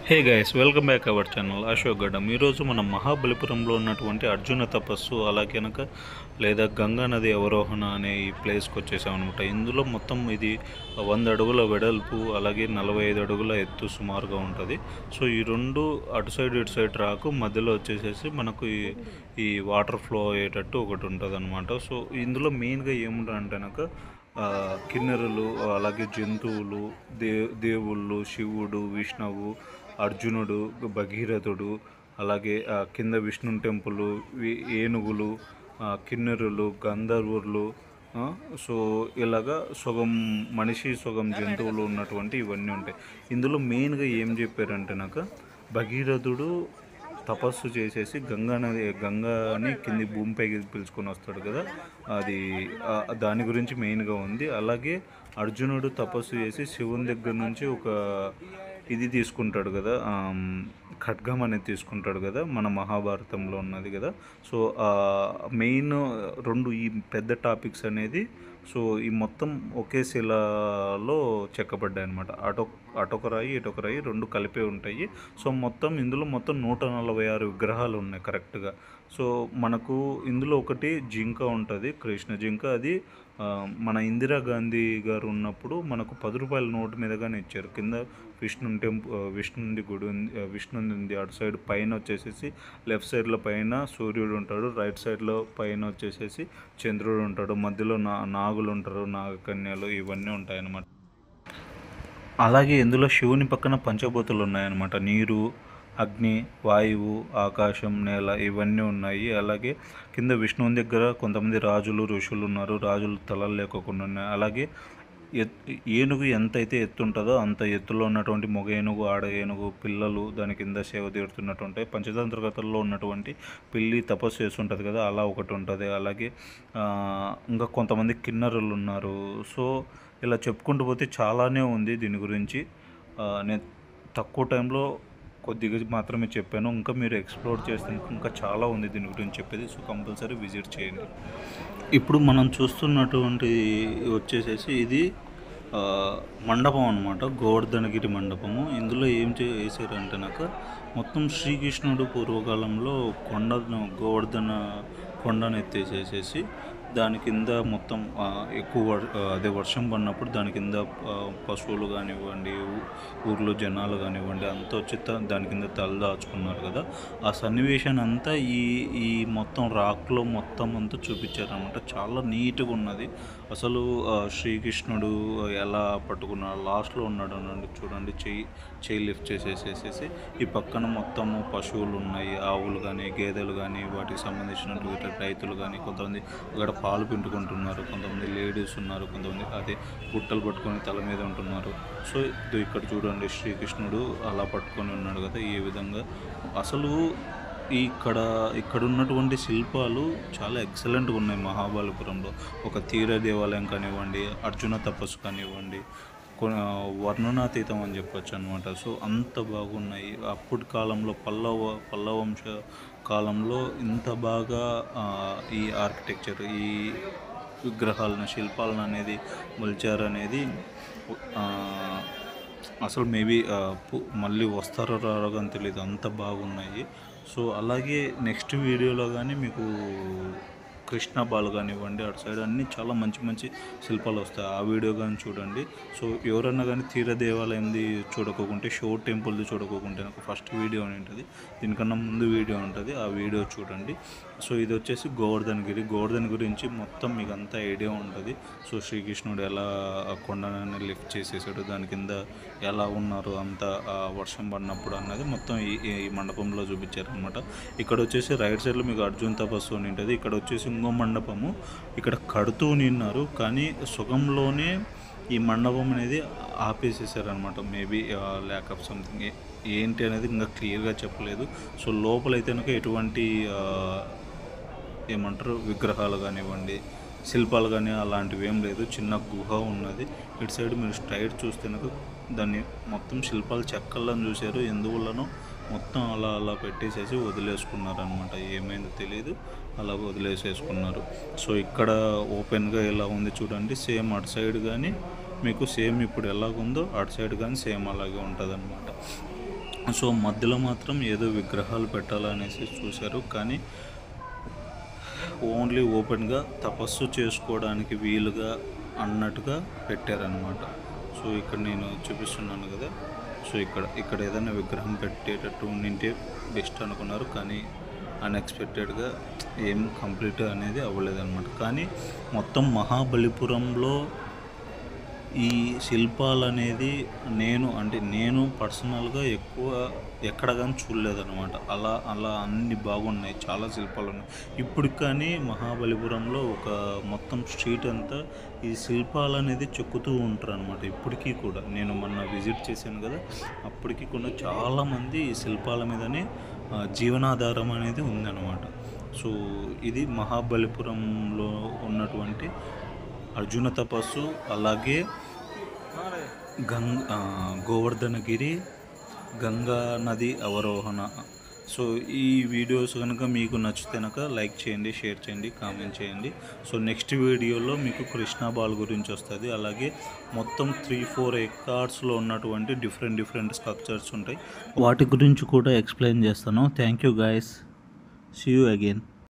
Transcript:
hey guys welcome back our channel Ashok Gaddam ఈరోజు మనం మహాబలిపురంలో ఉన్నటువంటి అర్జున తపస్సు అలాగే కనుక లేదా గంగా నది అవరోహణ అనే ఈ ప్లేస్కి వచ్చేసాం అనమాట ఇందులో మొత్తం ఇది వంద అడుగుల వెడల్పు అలాగే నలభై ఐదు అడుగుల ఎత్తు సుమారుగా ఉంటుంది సో ఈ రెండు అటు సైడ్ ఇటు సైడ్ రాకు మధ్యలో వచ్చేసేసి మనకు ఈ ఈ వాటర్ ఫ్లో అయ్యేటట్టు ఒకటి ఉంటుంది అనమాట సో ఇందులో మెయిన్గా ఏముంటుందంటే కనుక ఆ, కిన్నెరలు అలాగే జంతువులు దే దేవుళ్ళు శివుడు విష్ణువు అర్జునుడు భగీరథుడు అలాగే ఆ, కింద విష్ణు టెంపుల్ వి- ఏనుగులు ఆ, కిన్నెరులు గంధర్వులు ఆ, సో ఇలాగా సగం మనిషి సగం జంతువులు ఉన్నటువంటి ఇవన్నీ ఉంటాయి ఇందులో మెయిన్గా ఏం చెప్పారంటే నాకు భగీరథుడు తపస్సు చేసేసి గంగా నది గంగాని కింది భూమిపైకి పిలుచుకొని వస్తాడు కదా అది ఆ, దాని గురించి మెయిన్గా ఉంది అలాగే అర్జునుడు తపస్సు చేసి శివుని దగ్గర నుంచి ఒక ఇది తీసుకుంటాడు కదా ఆమ్, ఖడ్గం అనేది తీసుకుంటాడు కదా మన మహాభారతంలో ఉన్నది కదా సో ఆ మెయిన్ రెండు ఈ పెద్ద టాపిక్స్ అనేది సో ఈ మొత్తం ఒకే శిలలో చెక్కబడ్డాయి అనమాట అటో అటొక రాయి ఇటొక రాయి రెండు కలిపే ఉంటాయి సో మొత్తం ఇందులో మొత్తం నూట నలభై ఆరు విగ్రహాలు ఉన్నాయి కరెక్ట్గా సో మనకు ఇందులో ఒకటి జింక ఉంటుంది కృష్ణ జింక అది ఆ, మన ఇందిరాగాంధీ గారు ఉన్నప్పుడు మనకు పది రూపాయల నోటు మీదగానే ఇచ్చారు కింద విష్ణు టెంపు విష్ణుంది గుడి ఉంది ఆ, విష్ణుంది ఉంది అటు సైడ్ పైన వచ్చేసేసి లెఫ్ట్ సైడ్లో పైన సూర్యుడు ఉంటాడు రైట్ సైడ్లో పైన వచ్చేసేసి చంద్రుడు ఉంటాడు మధ్యలో నా నాగులు ఉంటారు నాగకన్యలు ఇవన్నీ ఉంటాయి అన్నమాట అలాగే ఇందులో శివుని పక్కన పంచభూతులు ఉన్నాయన్నమాట నీరు అగ్ని వాయువు ఆకాశం నేల ఇవన్నీ ఉన్నాయి అలాగే కింద విష్ణువుని దగ్గర కొంతమంది రాజులు ఋషులు ఉన్నారు రాజులు తలలు లేకోకుండా ఉన్నాయి అలాగే ఎత్ ఏనుగు ఎంత అయితే ఎత్తు ఉంటుందో అంత ఎత్తులో ఉన్నటువంటి మొగ ఏనుగు ఆడ ఏనుగు పిల్లలు దాని కింద సేవ తీరుతున్నట్టు పంచతంత్ర కథల్లో ఉన్నటువంటి పిల్లి తపస్సు చేస్తుంటుంది కదా అలా ఒకటి ఉంటుంది అలాగే ఆ, ఇంకా కొంతమంది కిన్నరులు ఉన్నారు సో ఇలా చెప్పుకుంటూ పోతే చాలానే ఉంది దీని గురించి ఆ, నేను తక్కువ టైంలో కొద్దిగా మాత్రమే చెప్పాను ఇంకా మీరు ఎక్స్ప్లోర్ చేస్తే ఇంకా చాలా ఉంది దీని గురించి చెప్పేది సో కంపల్సరీ విజిట్ చేయండి ఇప్పుడు మనం చూస్తున్నటువంటి వచ్చేసేసి ఇది ఆ, మండపం అనమాట గోవర్ధనగిరి మండపము ఇందులో ఏం చే వేసారంటే నాకు మొత్తం శ్రీకృష్ణుడు పూర్వకాలంలో కొండ గోవర్ధన కొండను ఎత్తేసేసేసి దాని కింద మొత్తం ఆ, ఎక్కువ వర్- ఆ, అదే వర్షం పడినప్పుడు దాని కింద ఆ, పశువులు కానివ్వండి ఊ- ఊర్లో జనాలు కానివ్వండి అంతా వచ్చి త- దాని కింద తల దాచుకున్నారు కదా ఆ సన్నివేశాన్ని అంతా ఈ ఈ మొత్తం రాక్లో మొత్తం అంతా చూపించారనమాట చాలా నీట్గా ఉన్నది అసలు ఆ, శ్రీకృష్ణుడు ఎలా పట్టుకున్నాడు లాస్ట్లో ఉన్నాడు అనండి చూడండి చెయ్యి చెయ్యి లిఫ్ట్ చేసేసేసేసి ఈ పక్కన మొత్తము పశువులు ఉన్నాయి ఆవులు కానీ గేదెలు కానీ వాటికి సంబంధించినటువంటి రైతులు కానీ కొంతమంది అక్కడ పాలు పిండుకుంటున్నారు కొంతమంది లేడీస్ ఉన్నారు కొంతమంది అదే గుట్టలు పట్టుకొని తల మీద ఉంటున్నారు సో ఇదో ఇక్కడ చూడండి శ్రీకృష్ణుడు అలా పట్టుకొని ఉన్నాడు కదా ఈ విధంగా అసలు ఇక్కడ ఇక్కడ ఉన్నటువంటి శిల్పాలు చాలా ఎక్సలెంట్గా ఉన్నాయి మహాబలిపురంలో ఒక తీర దేవాలయం కానివ్వండి అర్జున తపస్సు కానివ్వండి కొ- వర్ణనాతీతం అని చెప్పొచ్చు అనమాట సో అంత బాగున్నాయి అప్పటి కాలంలో పల్లవ పల్లవ వంశ కాలంలో ఇంత బాగా ఆ, ఈ ఆర్కిటెక్చర్ ఈ విగ్రహాలను శిల్పాలను అనేది మొలిచారు అనేది ఆ, అసలు మేబీ మళ్ళీ వస్తారో రారో అని తెలియదు అంత బాగున్నాయి సో అలాగే నెక్స్ట్ వీడియోలో కానీ మీకు కృష్ణ బాల్ కానివ్వండి అటు సైడ్ అన్నీ చాలా మంచి మంచి శిల్పాలు వస్తాయి ఆ వీడియో కానీ చూడండి సో ఎవరన్నా కానీ తీర దేవాలయంది చూడకోకుంటే షో టెంపుల్ది చూడకోకుంటే నాకు ఫస్ట్ వీడియో అని ఉంటుంది దీనికన్నా ముందు వీడియో ఉంటుంది ఆ వీడియో చూడండి సో ఇది వచ్చేసి గోవర్ధనగిరి గోవర్ధన్ గురించి మొత్తం మీకు అంతా ఐడియా ఉంటుంది సో శ్రీకృష్ణుడు ఎలా ఆ కొండని లిఫ్ట్ చేసేసాడు దాని కింద ఎలా ఉన్నారు అంత ఆ వర్షం పడినప్పుడు అన్నది మొత్తం ఈ ఈ మండపంలో చూపించారనమాట ఇక్కడ వచ్చేసి రైట్ సైడ్లో మీకు అర్జున్ తపస్సు అని ఉంటుంది ఇక్కడ వచ్చేసి ఇంకో మండపము ఇక్కడ కడుతూ నిన్నారు కానీ సుఖంలోనే ఈ మండపం అనేది ఆపేసేసారనమాట మేబీ ల్యాక్ ఆఫ్ సంథింగ్ ఏంటి అనేది ఇంకా క్లియర్గా చెప్పలేదు సో లోపలైతే కనుక ఎటువంటి ఆ, ఏమంటారు విగ్రహాలు కానివ్వండి శిల్పాలు కానీ అలాంటివి ఏం లేదు చిన్న గుహ ఉన్నది ఇటు సైడ్ మీరు స్ట్రైట్ చూస్తే కనుక దాన్ని మొత్తం శిల్పాలు చెక్కలను చూశారు ఎందువల్లనో మొత్తం అలా అలా పెట్టేసేసి వదిలేసుకున్నారు అనమాట ఏమైందో తెలియదు అలా వదిలేసేసుకున్నారు సో ఇక్కడ ఓపెన్గా ఎలా ఉంది చూడండి సేమ్ అటు సైడ్ కానీ మీకు సేమ్ ఇప్పుడు ఎలాగుందో అటు సైడ్ కానీ సేమ్ అలాగే ఉంటుంది సో మధ్యలో మాత్రం ఏదో విగ్రహాలు పెట్టాలనేసి చూశారు కానీ ఓన్లీ ఓపెన్గా తపస్సు చేసుకోవడానికి వీలుగా అన్నట్టుగా పెట్టారనమాట సో ఇక్కడ నేను చూపిస్తున్నాను కదా సో ఇక్కడ ఇక్కడ ఏదైనా విగ్రహం పెట్టేటట్టు ఉండింటే బెస్ట్ అనుకున్నారు కానీ అన్ఎక్స్పెక్టెడ్గా ఏం కంప్లీట్ అనేది అవ్వలేదన్నమాట కానీ మొత్తం మహాబలిపురంలో ఈ శిల్పాలు అనేది నేను అంటే నేను పర్సనల్గా ఎక్కువ ఎక్కడ కానీ చూడలేదన్నమాట అలా అలా అన్ని బాగున్నాయి చాలా శిల్పాలు ఉన్నాయి ఇప్పుడు కానీ మహాబలిపురంలో ఒక మొత్తం స్ట్రీట్ అంతా ఈ శిల్పాలు అనేది చెక్కుతూ ఉంటారు అనమాట ఇప్పటికీ కూడా నేను మొన్న విజిట్ చేశాను కదా అప్పటికి కూడా చాలామంది ఈ శిల్పాల మీదనే ఆ, జీవనాధారం అనేది ఉందన్నమాట సో ఇది మహాబలిపురంలో ఉన్నటువంటి అర్జున తపస్సు అలాగే గంగ్ ఆ, గోవర్ధనగిరి గంగా నది అవరోహణ సో ఈ వీడియోస్ కనుక మీకు నచ్చితే కనుక లైక్ చేయండి షేర్ చేయండి కామెంట్ చేయండి సో నెక్స్ట్ వీడియోలో మీకు కృష్ణా బాల్ గురించి వస్తుంది అలాగే మొత్తం త్రీ ఫోర్ ఎకార్డ్స్లో ఉన్నటువంటి డిఫరెంట్ డిఫరెంట్ స్ట్రక్చర్స్ ఉంటాయి వాటి గురించి కూడా ఎక్స్ప్లెయిన్ చేస్తాను thank you guys see you again